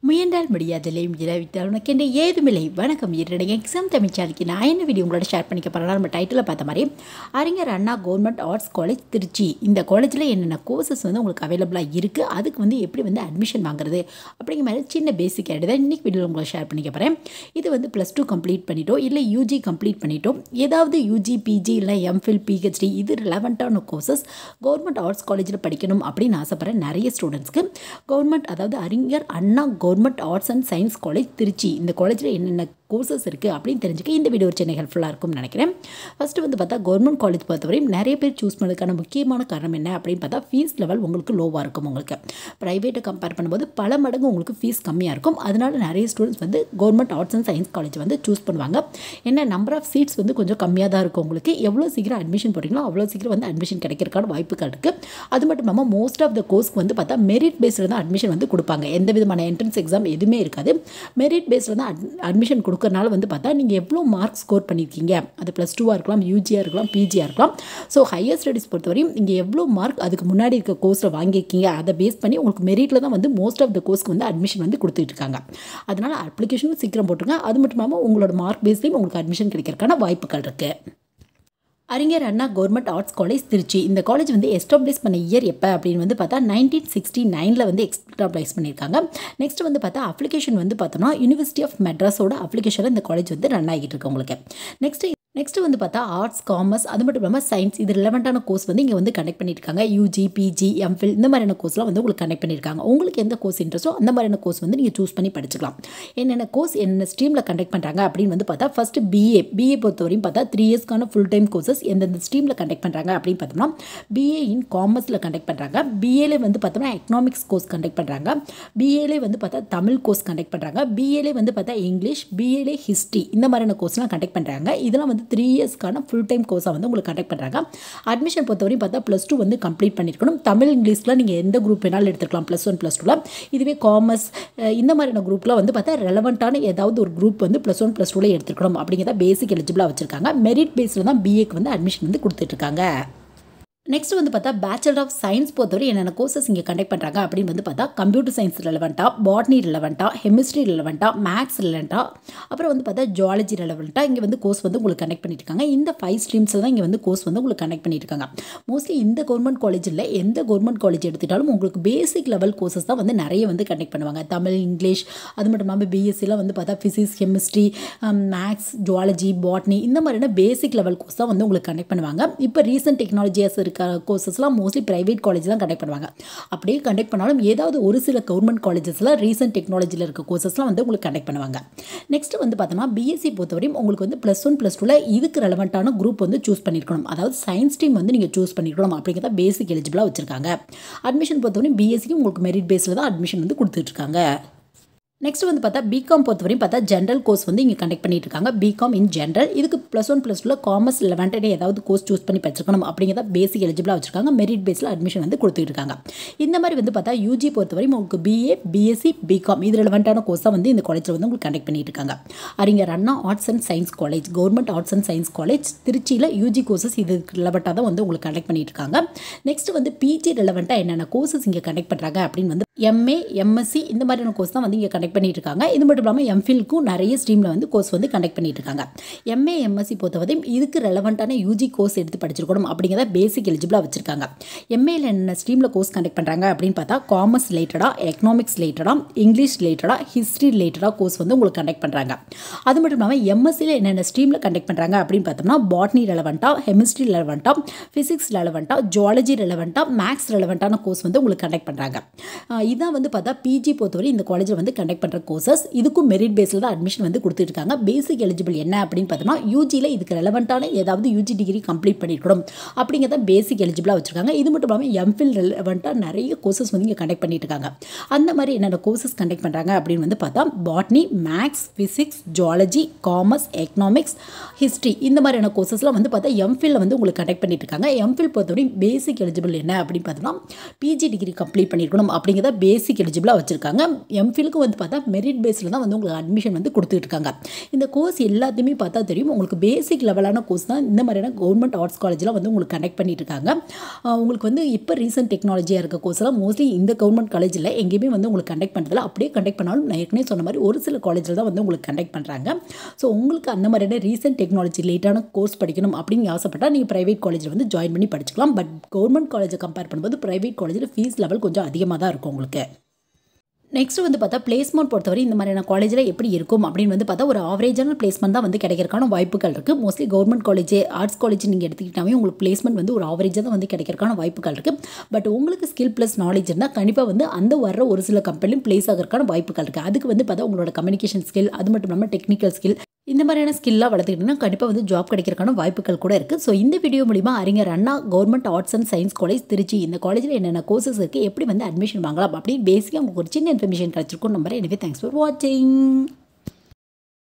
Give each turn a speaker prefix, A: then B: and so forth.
A: முயன்றால் முடியாதில்லையும் இராவிட்டால் உனக்கு என்ற ஏதுமில்லை வணக்கம் இரண்டு எக்ஸாம் தமிழ் சேனலுக்கு நான் என்ன வீடியோ உங்களோட ஷேர் பண்ணிக்க போகிறேன் நம்ம டைட்டில் பார்த்த மாதிரி Arignar Anna government arts college Trichy இந்த காலேஜில் என்னென்ன கோர்சஸ் வந்து உங்களுக்கு அவைலபிளாக இருக்குது அதுக்கு வந்து எப்படி வந்து அட்மிஷன் வாங்குறது அப்படிங்கிற மாதிரி சின்ன பேசிக் ஐடியா தான் இன்றைக்கி வீடியோ உங்களை ஷேர் பண்ணிக்க போகிறேன் இது வந்து ப்ளஸ் டூ கம்ப்ளீட் பண்ணிட்டோம் இல்லை யூஜி கம்ப்ளீட் பண்ணிட்டோம் ஏதாவது யூஜி பிஜி இல்லை எம்ஃபில் பிஹெச்டி இது ரிலவெண்ட்டான கோர்சஸ் கவர்மெண்ட் ஆர்ட்ஸ் காலேஜில் படிக்கணும் அப்படின்னு ஆசைப்பட்றேன் நிறைய ஸ்டூடெண்ட்ஸ்க்கு கவர்மெண்ட் அதாவது Arignar Anna government arts and science college Trichy இந்த காலேஜில் என்னென்ன கோர்சஸ் இருக்குது அப்படின்னு தெரிஞ்சுக்க இந்த வீடியோ ஒரு சின்ன ஹெல்ப்ஃபுல்லாக இருக்கும்னு நினைக்கிறேன் ஃபஸ்ட்டு வந்து பார்த்தா கவர்மெண்ட் காலேஜ் பொறுத்தவரையும் நிறைய பேர் சூஸ் பண்ணதுக்கான முக்கியமான காரணம் என்ன அப்படின்னு பார்த்தா ஃபீஸ் லெவல் உங்களுக்கு லோவாக இருக்கும் உங்களுக்கு ப்ரைவேட்டை கம்பேர் பண்ணும்போது பல மடங்கு உங்களுக்கு ஃபீஸ் கம்மியாக இருக்கும் அதனால நிறைய ஸ்டூடெண்ட்ஸ் வந்து government arts and science college வந்து சூஸ் பண்ணுவாங்க என்ன நம்பர் ஆஃப் சீட்ஸ் வந்து கொஞ்சம் கம்மியாக தான் இருக்கும் உங்களுக்கு எவ்வளோ சீக்கிரம் அட்மிஷன் போடுறீங்களோ அவ்வளோ சீக்கிரம் வந்து அட்மிஷன் கிடைக்கிறதுக்கான வாய்ப்புகள் இருக்குது அது மட்டும் இல்லாமல் மோஸ்ட் ஆஃப் த கோர்ஸ்க்கு வந்து பார்த்தா மெரிட் பேஸில் தான் அட்மிஷன் வந்து கொடுப்பாங்க எந்த விதமான என்ட்ரன்ஸ் எக்ஸாம் எதுவுமே இருக்காது மெரிட் பேஸில் தான் அட்மிஷன் கொடுக்கறனால வந்து பார்த்தா நீங்கள் எவ்வளோ மார்க் ஸ்கோர் பண்ணியிருக்கீங்க அது ப்ளஸ் டூவாக இருக்கலாம் யூஜியாக இருக்கலாம் பிஜியாக இருக்கலாம் ஸோ ஹையர் ஸ்டடீஸ் பொறுத்தவரையும் நீங்கள் எவ்வளோ மார்க் அதுக்கு முன்னாடி இருக்க கோர்ஸில் வாங்கியிருக்கீங்க அதை பேஸ் பண்ணி உங்களுக்கு மெரிட்டில் தான் வந்து மோஸ்ட் ஆஃப் த கோர்ஸ்க்கு வந்து அட்மிஷன் வந்து கொடுத்துட்டு இருக்காங்க அதனால் அப்ளிகேஷனும் சீக்கிரம் போட்டுருங்க அது மட்டும் இல்லாமல் உங்களோட மார்க் பேஸ்லேயும் உங்களுக்கு அட்மிஷன் கிடைக்கிறதுக்கான வாய்ப்புகள் இருக்குது Arignar Anna government arts college Trichy இந்த காலேஜ் வந்து எஸ்டாப்ளிஷ் பண்ண இயர் எப்போ அப்படின்னு வந்து பார்த்தா நைன்டீன் சிக்ஸ்டி நைனில் வந்து எஸ்டாப்ளைஸ் பண்ணியிருக்காங்க நெக்ஸ்ட் வந்து பார்த்தா அப்ளிகேஷன் வந்து பார்த்தோம்னா யூனிவர்சிட்டி ஆஃப் மெட்ராஸோட அப்ளிகேஷனில் இந்த காலேஜ் வந்து ரன் ஆகிட்டு இருக்கு உங்களுக்கு நெக்ஸ்ட் நெக்ஸ்ட் வந்து பார்த்தா ஆர்ட்ஸ் காமர்ஸ் அது மட்டும் இல்லாமல் சயின்ஸ் இது ரிலவெண்ட்டான கோர்ஸ் வந்து இங்கே வந்து கனெக்ட் பண்ணியிருக்காங்க யூஜி பிஜி எம்ஃபில் இந்த மாதிரியான கோர்ஸ்லாம் வந்து உங்களுக்கு கனெக்ட் பண்ணியிருக்காங்க உங்களுக்கு எந்த கோர்ஸ் இன்ட்ரெஸ்ட்டோ அந்த மாதிரியான கோர்ஸ் வந்து நீங்கள் சூஸ் பண்ணி படிச்சுக்கலாம் என்னென்ன கோர்ஸ் என்னென்ன ஸ்ட்ரீமில் கண்டக்ட் பண்ணுறாங்க அப்படின்னு வந்து பார்த்தா ஃபஸ்ட்டு பிஏ பிஏ பொறுத்தவரையும் பார்த்தா த்ரீ இயர்ஸ்க்கான ஃபுல் டைம் கோர்சஸ் எந்தெந்த ஸ்ட்ரீமில் கண்டக்ட் பண்ணுறாங்க அப்படின்னு பார்த்தோம்னா பிஏ இன் காமர்ஸில் கண்டக்ட் பண்ணுறாங்க பிஏலே வந்து பார்த்தோம்னா எக்கனாமிக்ஸ் கோர்ஸ் கண்டக்ட் பண்ணுறாங்க பிஏலே வந்து பார்த்தா தமிழ் கோர்ஸ் கண்டக்ட் பண்ணுறாங்க பிஏலே வந்து பார்த்தா இங்கிலீஷ் பிஏலே ஹிஸ்ட்ரி இந்த மாதிரியான கோர்ஸ்லாம் கண்டக்ட் பண்ணுறாங்க இதெல்லாம் வந்து த்ரீ இயர்ஸ்க்கான ஃபுல் டைம் கோர்ஸாக வந்து உங்களுக்கு கண்டக்ட் பண்ணுறாங்க அட்மிஷன் பொறுத்தவரையும் பார்த்தா ப்ளஸ் டூ வந்து கம்ப்ளீட் பண்ணியிருக்கணும் தமிழ் இங்கிலீஷில் நீங்கள் எந்த குரூப் வேணாலும் எடுத்துக்கலாம் ப்ளஸ் ஒன் ப்ளஸ் டூவில் இதுவே காமர்ஸ் இந்த மாதிரியான குரூப்பில் வந்து பார்த்தா ரெலவெண்ட்டான ஏதாவது ஒரு குரூப் வந்து ப்ளஸ் ஒன் ப்ளஸ் டூவில் எடுத்துக்கணும் அப்படிங்கிறத பேசிக் எலிஜிபிளாக வச்சுருக்காங்க மெரிட் பேஸில் தான் பிஏக்கு வந்து அட்மிஷன் வந்து கொடுத்துட்ருக்காங்க நெக்ஸ்ட் வந்து பார்த்தா பேச்சுலர் ஆஃப் சயின்ஸ் பொறுத்தவரை என்னென்ன கோர்சஸ் இங்கே கண்டக்ட் பண்ணுறாங்க அப்படின்னு வந்து பார்த்தா கம்ப்யூட்டர் சயின்ஸ் ரிலவெண்ட்டாக பாட்னி ரிலவெண்ட்டாக ஹெமிஸ்ட்ரி ரிலவெண்ட்டாக மேக்ஸ் ரிலவெண்ட்டாக அப்புறம் வந்து பார்த்தா ஜுவாலஜி ரிலவெண்ட்டாக இங்கே வந்து கோர்ஸ் வந்து உங்களுக்கு கனெக்ட் பண்ணியிருக்காங்க இந்த ஃபைவ் ஸ்ட்ரீம்ஸில் தான் இங்கே வந்து கோர்ஸ் வந்து உங்களுக்கு கனெக்ட் பண்ணியிருக்காங்க மோஸ்ட்லி இந்த கவர்மெண்ட் காலேஜில் எந்த கவர்மெண்ட் காலேஜ் எடுத்துட்டாலும் உங்களுக்கு பேசிக் லெவல் கோர்சஸ் தான் வந்து நிறைய வந்து கனெக்ட் பண்ணுவாங்க தமிழ் இங்கிலீஷ் அது மட்டும் இல்லாமல் பிஎஸ்சிலாம் வந்து பார்த்தா physics chemistry maths zoology botany இந்த மாதிரியான பேசிக் லெவல் கோர்ஸ் தான் வந்து உங்களுக்கு கனெக்ட் பண்ணுவாங்க இப்போ ரீசன்ட் டெக்னாலஜியாஸ் இருக்க கோர்சஸ்லாம் மோஸ்ட்லி ப்ரைவேட் காலேஜ் தான் கண்டக்ட் பண்ணுவாங்க அப்படியே கண்டக்ட் பண்ணாலும் ஏதாவது ஒரு சில கவர்மெண்ட் காலேஜஸில் ரீசன்ட் டெக்னாலஜியில் இருக்க கோர்சஸ்லாம் வந்து உங்களுக்கு கண்டக்ட் பண்ணுவாங்க நெக்ஸ்ட் வந்து பார்த்தோம்னா பிஎஸ்சி பொறுத்தவரையும் உங்களுக்கு வந்து ப்ளஸ் ஒன் ப்ளஸ் டூவில் இதுக்கு ரெலவெண்ட்டான குரூப் வந்து சூஸ் பண்ணியிருக்கணும் அதாவது சயின்ஸ் டீம் வந்து நீங்கள் சூஸ் பண்ணியிருக்கணும் அப்படிங்கிறத பேசிக் எலிஜிபிளாக வச்சுருக்காங்க அட்மிஷன் பொறுத்தவரையும் பிஎஸ்சிக்கு உங்களுக்கு மெரிட் பேஸில் தான் அட்மிஷன் வந்து கொடுத்துட்ருக்காங்க நெக்ஸ்ட் வந்து பார்த்தா பிகாம் பொறுத்தவரையும் பார்த்தா ஜென்ரல் கோர்ஸ் வந்து இங்கே கண்டக்ட் பண்ணிட்டு இருக்காங்க பிகாம் இன் ஜென்ரல் இதுக்கு ப்ளஸ் ஒன் ப்ளஸ் டூவில் காமர்ஸ் லெவன்டே ஏதாவது கோர்ஸ் சூஸ் பண்ணி படிச்சிருக்கணும் அப்படிங்கிறத பேசிக் எலிஜிபிளாக வச்சிருக்காங்க மெரிட் பேஸில் அட்மிஷன் வந்து கொடுத்துட்டு இருக்காங்க இந்த மாதிரி வந்து பார்த்தா யூஜி பொறுத்தவரையும் உங்களுக்கு பிஏ பிஎஸ்சி பிகாம் இது ரெலவெண்ட்டான கோர்ஸ் தான் வந்து இந்த காலேஜில் வந்து உங்களுக்கு கண்டக்ட் பண்ணிட்டு இருக்காங்க Arignar Anna arts and science college government arts and science college திருச்சியில் யூஜி கோர்சஸ் இது ரிலவெண்ட்டாக தான் வந்து உங்களுக்கு கண்டக்ட் பண்ணிட்டு இருக்காங்க நெக்ஸ்ட் வந்து பிஜி ரிலவெண்ட்டாக என்னென்ன கோர்சஸ் இங்கே கண்டக்ட் பண்ணுறாங்க அப்படின்னு வந்து எம்ஏ எம்எஸ்சி இந்த மாதிரியான கோர்ஸ் தான் வந்து இங்கே கண்டக்ட் பண்ணிட்டு இருக்காங்க இது மட்டும் இல்லாமல் எம்ஃபில்க்கும் நிறைய ஸ்ட்ரீமில் வந்து கோர்ஸ் வந்து கண்டக்ட் பண்ணிட்டு இருக்காங்க எம்ஏ எம்எஸ்சி பொறுத்தவரையும் இதுக்கு ரெலவெண்ட்டான யூஜி கோர்ஸ் எடுத்து படிச்சிருக்கணும் அப்படிங்கிறத பேசிக் எலிஜிபிளாக வச்சிருக்காங்க எம்ஏல என்ன ஸ்ட்ரீமில் கோர்ஸ் கண்டக்ட் பண்ணுறாங்க அப்படின்னு பார்த்தா காமர்ஸ் ரிலேட்டடாக எக்கனாமிக்ஸ் ரிலேட்டடாக இங்கிலீஷ் ரிலேட்டடாக ஹிஸ்ட்ரி ரிலேட்டடாக கோர்ஸ் வந்து உங்களுக்கு கண்டக்ட் பண்ணுறாங்க அது மட்டும் இல்லாமல் எம்எஸ்சியில் என்னென்ன ஸ்ட்ரீமில் கண்டக்ட் பண்ணுறாங்க அப்படின்னு பார்த்தோம்னா பாட்னி ரெலவெண்ட்டாக ஹெமிஸ்ட்ரி ரெலவெண்ட்டாக ஃபிசிக்ஸ் ரெலவெண்ட்டாக ஜுவாலஜி ரெலவெண்ட்டாக மேக்ஸ் ரெலவெண்ட்டான கோர்ஸ் வந்து உங்களுக்கு கண்டக்ட் பண்ணுறாங்க இதான் வந்து பார்த்தா பிஜி பொறுத்தவரை இந்த காலேஜில் வந்து கண்டக்ட் பண்ணுற கோர்சஸ் இதுக்கும் மெரிட் பேஸில் தான் அட்மிஷன் வந்து கொடுத்துருக்காங்க பேசிக் எலிஜிபிள் என்ன அப்படின்னு பார்த்தோம்னா யூஜியில் இதுக்கு ரெலவெண்ட்டான ஏதாவது யூஜி டிகிரி கம்ப்ளீட் பண்ணியிருக்கணும் அப்படிங்கிறத பேசிக் எலிஜிபிளாக வச்சுருக்காங்க இது மட்டும் இல்லாமல் எம்ஃபில் ரெலவெண்ட்டாக நிறைய கோர்சஸ் வந்து இங்கே கண்டக்ட் பண்ணிட்டு இருக்காங்க அந்த மாதிரி என்னென்ன கோர்சஸ் கண்டக்ட் பண்ணுறாங்க அப்படின்னு வந்து பார்த்தா botany maths physics zoology commerce economics history இந்த மாதிரியான கோர்சஸ்லாம் வந்து பார்த்தா எம்ஃபில் வந்து உங்களுக்கு கண்டக்ட் பண்ணிட்டு இருக்காங்க எம்ஃபில் பொறுத்தவரை பேசிக் எலிஜிபிள் என்ன அப்படின்னு பார்த்தோம்னா பிஜி டிகிரி கம்ப்ளீட் பண்ணியிருக்கணும் அப்படிங்கிறத பேசிக் எலிஜிபிளாக வச்சுருக்காங்க எம்ஃபிலுக்கு வந்து பார்த்தா மெரிட் பேஸில் தான் வந்து உங்களுக்கு அட்மிஷன் வந்து கொடுத்துட்டு இருக்காங்க இந்த கோர்ஸ் எல்லாத்தையுமே பார்த்தா தெரியும் உங்களுக்கு பேசிக் லெவலான கோர்ஸ் தான் இந்த மாதிரியான கவர்மெண்ட் ஆர்ட்ஸ் காலேஜில் வந்து உங்களுக்கு கனெக்ட் பண்ணிட்டு இருக்காங்க ஆஹ் உங்களுக்கு வந்து இப்போ ரீசெண்ட் டெக்னாலஜியாக இருக்க கோர்ஸ்லாம் மோஸ்ட்லி இந்த கவர்மெண்ட் காலேஜில் எங்கேயுமே வந்து உங்களுக்கு கண்டக்ட் பண்ணுறதில்ல அப்படியே கண்டக்ட் பண்ணாலும் நான் ஏற்கனவே சொன்ன மாதிரி ஒரு சில காலேஜில் தான் வந்து உங்களுக்கு கண்டக்ட் பண்ணுறாங்க ஸோ உங்களுக்கு அந்த மாதிரியான ரீசெண்ட் டெக்னாலஜி ரிலேட்டான கோர்ஸ் படிக்கணும் அப்படின்னு ஆசைப்பட்டால் நீங்கள் ப்ரைவேட் காலேஜில் வந்து ஜாயின் பண்ணி படிச்சுக்கலாம் பட் கவர்மெண்ட் காலேஜை கம்பேர் பண்ணும்போது ப்ரைவேட் காலேஜில் ஃபீஸ் லெவல் கொஞ்சம் அதிகமாக தான் இருக்கும் உங்களுக்கு நெக்ஸ்ட் வந்து பார்த்தா பிளேஸ்மெண்ட் பொறுத்தவரை இந்த மாதிரியான காலேஜில் எப்படி இருக்கும் அப்படின்னு வந்து பார்த்தா ஒரு ஆவரேஜான பிளேஸ்மெண்ட் தான் வந்து கிடைக்கிறக்கான வாய்ப்புகள் இருக்குது mostly government college arts college நீங்கள் எடுத்துக்கிட்டாவே உங்களுக்கு பிளேஸ்மெண்ட் வந்து ஒரு ஆவரேஜாக தான் வந்து கிடைக்கிறக்கான வாய்ப்புகள் இருக்குது பட் உங்களுக்கு ஸ்கில் ப்ளஸ் நாலேஜ் இருந்தால் கண்டிப்பாக வந்து அந்த வர்ற ஒரு சில கம்பெனிலும் பிளேஸ் ஆகிறதுக்கான வாய்ப்புகள் இருக்குது அதுக்கு வந்து பார்த்தா உங்களோட கம்யூனிகேஷன் ஸ்கில் அது மட்டும் இல்லாமல் டெக்னிக்கல் ஸ்கில் இந்த மாதிரியான ஸ்கில்லாக வளர்த்துக்கிட்டிங்கன்னா கண்டிப்பாக வந்து ஜாப் கிடைக்கிறக்கான வாய்ப்புகள் கூட இருக்குது ஸோ இந்த வீடியோ மூலிமா Arignar Anna government arts and science college Trichy இந்த காலேஜில் என்னென்ன கோர்சஸ் இருக்குது எப்படி வந்து அட்மிஷன் வாங்கலாம் அப்படின்னு பேசிக்காக உங்களுக்கு ஒரு சின்ன இன்ஃபர்மேஷன் கிடச்சிருக்கும் நம்பர் எனவே தேங்க்ஸ் ஃபார் வாட்சிங்